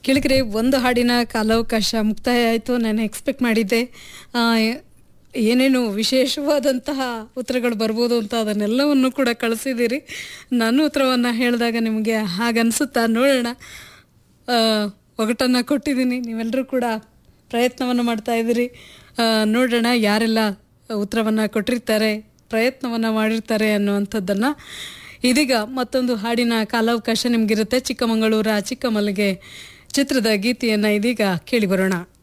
ಕೆಳಗರೆ ಒಂದು ಹಾಡಿನ ಕಾಲಾವಕಾಶ ಮುಕ್ತಾಯ ಆಯಿತು ನಾನು ಎಕ್ಸ್ಪೆಕ್ಟ್ ಮಾಡಿದ್ದೆ ಆ, ಏನೇನು ವಿಶೇಷವಾದಂತಹ ಉತ್ತರಗಳು ಬರ್ಬೋದು ಅಂತ ಅದನ್ನೆಲ್ಲವನ್ನು ಕೂಡ ಕಳಿಸಿದ್ದೀರಿ ನಾನು ಉತ್ತರವನ್ನು ಹೇಳಿದಾಗ ನಿಮಗೆ ಹಾಗನ್ಸುತ್ತಾ ನೋಡೋಣ ಆ, ಒಗಟನ್ನು ಕೊಟ್ಟಿದ್ದೀನಿ ನೀವೆಲ್ಲರೂ ಕೂಡ ಪ್ರಯತ್ನವನ್ನು ಮಾಡ್ತಾ ಇದ್ದೀರಿ ಆ, ನೋಡೋಣ ಯಾರೆಲ್ಲ ಉತ್ತರವನ್ನು ಕೊಟ್ಟಿರ್ತಾರೆ ಪ್ರಯತ್ನವನ್ನು ಮಾಡಿರ್ತಾರೆ ಅನ್ನುವಂಥದ್ದನ್ನು ಇದೀಗ ಮತ್ತೊಂದು ಹಾಡಿನ ಕಾಲಾವಕಾಶ ನಿಮಗಿರುತ್ತೆ ಚಿಕ್ಕಮಗಳೂರ ಚಿಕ್ಕಮಲ್ಲಿಗೆ ಚಿತ್ರದ ಗೀತೆಯನ್ನು ಇದೀಗ ಕೇಳಿ ಬರೋಣ